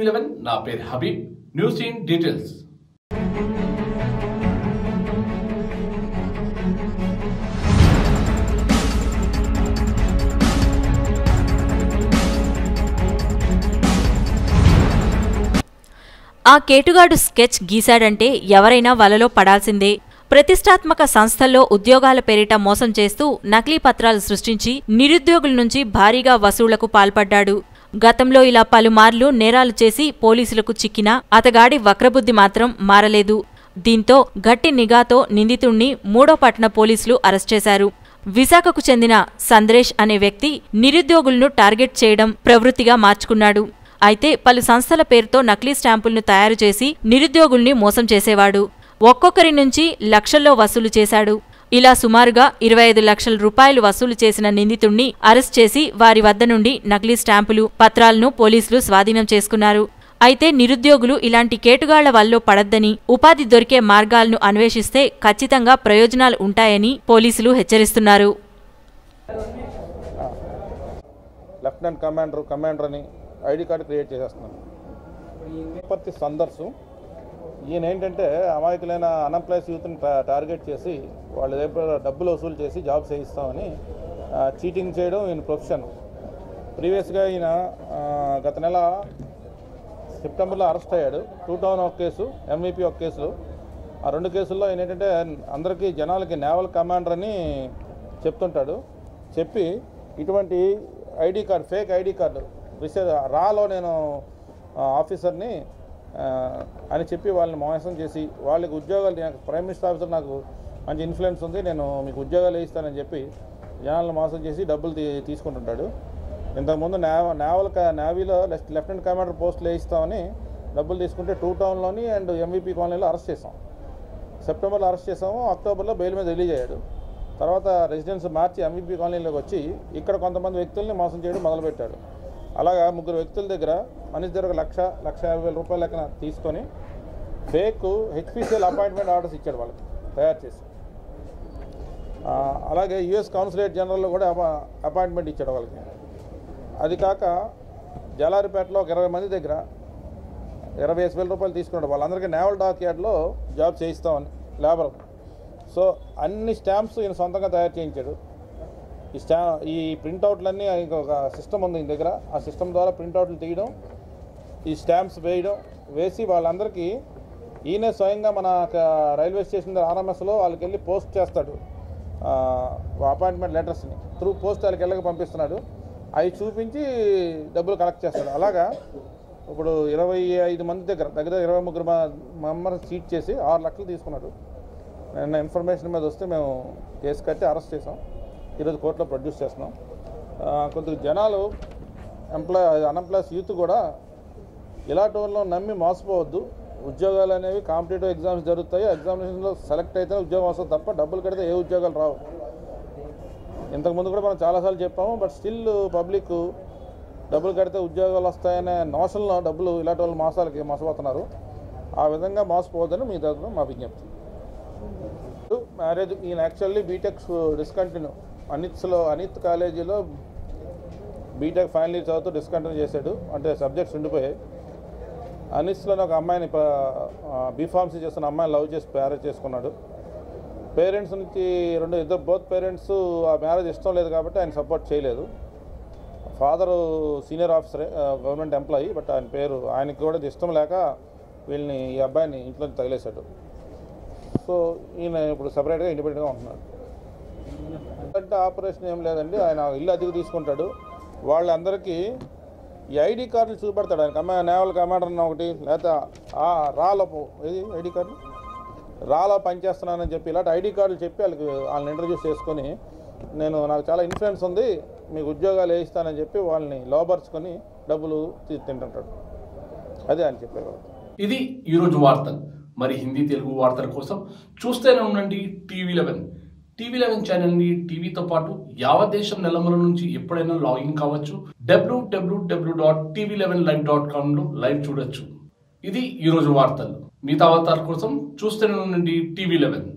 eleven నా పేరు Habib news in details ఆ కేటుగాడు స్కెచ్ గీశాడంటే ఎవరైనా వలలో పడాల్సిందే ప్రతిష్టాత్మక సంస్థల్లో ఉద్యోగాల పేరిట మోసం చేస్తూ నకిలీ పత్రాలు సృష్టించి నిరుద్యోగుల నుంచి భారీగా వసూళ్లకు పాల్పడ్డాడు గతంలో ఇలా పలుమార్లు నేరాలు చేసి పోలీసులకు చిక్కినా అతగాడి వక్రబుద్ధి మాత్రం మారలేదు దీంతో గట్టి నిఘాతో నిందితుణ్ణి మూడో పట్టణ పోలీసులు అరెస్ట్ చేశారు విశాఖకు చెందిన సంద్రేష్ అనే వ్యక్తి నిరుద్యోగులను టార్గెట్ చేయడం ప్రవృత్తిగా మార్చుకున్నాడు అయితే పలు సంస్థల పేరుతో నకిలీ స్టాంపులను తయారు చేసి నిరుద్యోగుల్ని మోసం చేసేవాడు ఒక్కొక్కరి నుంచి లక్షల్లో వసూలు చేశాడు ఇలా సుమారుగా ఇరవై ఐదు లక్షల రూపాయలు వసూలు చేసిన నిందితుణ్ణి అరెస్ట్ చేసి వారి వద్ద నుండి నకిలీ స్టాంపులు పత్రాలను పోలీసులు స్వాధీనం చేసుకున్నారు అయితే నిరుద్యోగులు ఇలాంటి కేటుగాళ్ల వల్లో పడద్దని ఉపాధి దొరికే మార్గాలను అన్వేషిస్తే ఖచ్చితంగా ప్రయోజనాలు ఉంటాయని పోలీసులు హెచ్చరిస్తున్నారు లెఫ్టినెంట్ కమాండర్ కమాండర్ అని ఐడి కార్డు క్రియేట్ చేసేస్తున్నాను ప్రతి సందర్సు ఈయన ఏంటంటే అమాయకులైన అన్ఎంప్లాయ్స్ యూత్ని టా- టార్గెట్ చేసి వాళ్ళ దగ్గర డబ్బులు వసూలు చేసి జాబ్ చేయిస్తామని ఆ, చీటింగ్ చేయడం ఈయన ప్రొఫెషన్ ప్రీవియస్గా ఈయన ఆ, గత నెల సెప్టెంబర్లో అరెస్ట్ అయ్యాడు టూ టౌన్ ఒక కేసు ఎంవీపీ ఒక కేసులు ఆ రెండు కేసుల్లో ఆయన ఏంటంటే అందరికీ జనాలకి నేవల్ కమాండర్ అని చెప్తుంటాడు చెప్పి ఇటువంటి ID card fake ID card receive రాలో నేను ఆ, ఆఫీసర్ని ఆ, అని చెప్పి వాళ్ళని మోసం చేసి వాళ్ళకి ఉద్యోగాలు నాకు ప్రైమ్ మినిస్టర్ ఆఫీసర్ నాకు మంచి ఇన్ఫ్లుయెన్స్ ఉంది నేను మీకు ఉద్యోగాలు వేయిస్తానని చెప్పి జనాలను మోసం చేసి డబ్బులు తీ తీసుకుంటుంటాడు ఇంతకుముందు నేవ నేవల్ క- నేవీలో లెఫ్ట్ లెఫ్టినెంట్ కమాండర్ పోస్టులు వేయిస్తామని డబ్బులు తీసుకుంటే టూ టౌన్లోని అండ్ ఎంవీపీ కాలనీలో అరెస్ట్ చేసాం సెప్టెంబర్లో అరెస్ట్ చేసాము అక్టోబర్లో బెయిల్ మీద రిలీజ్ అయ్యాడు తర్వాత రెసిడెన్స్ మార్చి ఎంవీపీ కాలనీలోకి వచ్చి ఇక్కడ కొంతమంది వ్యక్తుల్ని మోసం చేయడం మొదలుపెట్టాడు అలాగా ముగ్గురు వ్యక్తుల దగ్గర మనిషి దగ్గర ఒక లక్ష లక్ష యాభై వేల రూపాయల లెక్కన తీసుకొని ఫేక్ హెచ్పిసిఎల్ అపాయింట్మెంట్ ఆర్డర్స్ ఇచ్చాడు వాళ్ళకి తయారు చేసి ఆ, అలాగే యుఎస్ కౌన్సిలేట్ జనరల్లో కూడా అపా- అపాయింట్మెంట్ ఇచ్చాడు వాళ్ళకి అది కాక జలారిపేటలో ఒక ఇరవై మంది దగ్గర ఇరవై ఐదు వేల రూపాయలు తీసుకున్నాడు వాళ్ళందరికీ నేవల్ డాక్ యార్డ్లో జాబ్ చేయిస్తామని లేబర్ సో అన్ని స్టాంప్స్ ఈయన సొంతంగా తయారు చేయించాడు ఈ స్టా ఈ ప్రింట్అవుట్లన్నీ ఆయనకి ఒక సిస్టమ్ ఉంది ఈయన దగ్గర ఆ సిస్టమ్ ద్వారా ప్రింట్అవుట్లు తీయడం ఈ స్టాంప్స్ వేయడం వేసి వాళ్ళందరికీ ఈయనే స్వయంగా మన క- రైల్వే స్టేషన్ దగ్గర ఆర్ఎంఎస్లో వాళ్ళకి వెళ్ళి పోస్ట్ చేస్తాడు ఆ, అపాయింట్మెంట్ లెటర్స్ని త్రూ పోస్ట్ వాళ్ళకి వెళ్ళక పంపిస్తున్నాడు అవి చూపించి డబ్బులు కలెక్ట్ చేస్తాడు అలాగా ఇప్పుడు ఇరవై ఐదు మంది దగ్గర దగ్గర ఇరవై ముగ్గురు మెంబర్స్ చీట్ చేసి ఆరు లక్షలు తీసుకున్నాడు నిన్న ఇన్ఫర్మేషన్ మీద వస్తే మేము కేసు కట్టి అరెస్ట్ చేసాం ఈరోజు కోర్టులో ప్రొడ్యూస్ చేస్తున్నాం ఆ, కొద్దిగా జనాలు ఎంప్లాయ్ అన్ఎంప్లాయ్స్ యూత్ కూడా ఇలాంటి వాళ్ళని నమ్మి మోసపోవద్దు ఉద్యోగాలు అనేవి కాంపిటేటివ్ ఎగ్జామ్స్ జరుగుతాయి ఎగ్జామినేషన్లో సెలెక్ట్ అయితే ఉద్యోగం వస్తుంది తప్ప డబ్బులు కడితే ఏ ఉద్యోగాలు రావు ఇంతకుముందు కూడా మనం చాలాసార్లు చెప్పాము బట్ స్టిల్ పబ్లిక్ డబ్బులు కడితే ఉద్యోగాలు వస్తాయనే నోషన్లో డబ్బులు ఇలాంటి వాళ్ళు మోసాలకి మోసపోతున్నారు ఆ విధంగా మోసపోవద్దని మీ తరఫున మా విజ్ఞప్తి మ్యారేజ్ ఈయన యాక్చువల్లీ బీటెక్ డిస్కంటిన్యూ అనిత్స్లో అనిత్ కాలేజీలో బీటెక్ ఫైనల్ ఇయర్ చదువుతూ డిస్కంటిన్యూ చేశాడు అంటే సబ్జెక్ట్స్ ఉండిపోయాయి అనిస్లోని ఒక అమ్మాయిని బీఫార్మసీ చేస్తున్న అమ్మాయిని లవ్ చేసి మ్యారేజ్ చేసుకున్నాడు పేరెంట్స్ నుంచి రెండు ఇద్దరు బోత్ పేరెంట్స్ ఆ మ్యారేజ్ ఇష్టం లేదు కాబట్టి ఆయన సపోర్ట్ చేయలేదు ఫాదరు సీనియర్ ఆఫీసరే గవర్నమెంట్ ఎంప్లాయీ బట్ ఆయన పేరు ఆయనకి కూడా ఇది ఇష్టం లేక వీళ్ళని ఈ అబ్బాయిని ఇంట్లో నుంచి తగిలేశాడు సో ఈయన ఇప్పుడు సపరేట్గా ఇండిపెండెంట్గా ఉంటున్నాడు అంటే ఆపరేషన్ ఏం లేదండి ఆయన ఇల్లు అద్దెకు తీసుకుంటాడు వాళ్ళందరికీ ఈ ఐడి కార్డులు చూపెడతాడు ఆయన కమా నేవల్ కమాండర్ అన్న ఒకటి లేకపోతే ఆ రాలో పో- ఏది ఐడి కార్డు రాలో పనిచేస్తున్నానని చెప్పి ఇలాంటి ఐడి కార్డులు చెప్పి వాళ్ళకి వాళ్ళని ఇంట్రడ్యూస్ చేసుకొని నేను నాకు చాలా ఇన్ఫ్లుయెన్స్ ఉంది మీకు ఉద్యోగాలు వేయిస్తానని చెప్పి వాళ్ళని లోపరుచుకొని డబ్బులు తీ- తింటుంటాడు అదే ఆయన చెప్పేవాడు ఇది ఈరోజు వార్తలు మరి హిందీ తెలుగు వార్తల కోసం చూస్తూనే ఉండండి టీవీ లెవెన్ టీవీ లెవెన్ ఛానల్ని టీవీతో పాటు యావత్ దేశం నెలమల నుంచి ఎప్పుడైనా లాగిన్ కావచ్చు W W W dot TV eleven live dot కామ్లో లైవ్ చూడొచ్చు ఇది ఈరోజు వార్తలు మిగతా వార్తల కోసం చూస్తూనే ఉండండి టీవీ లెవెన్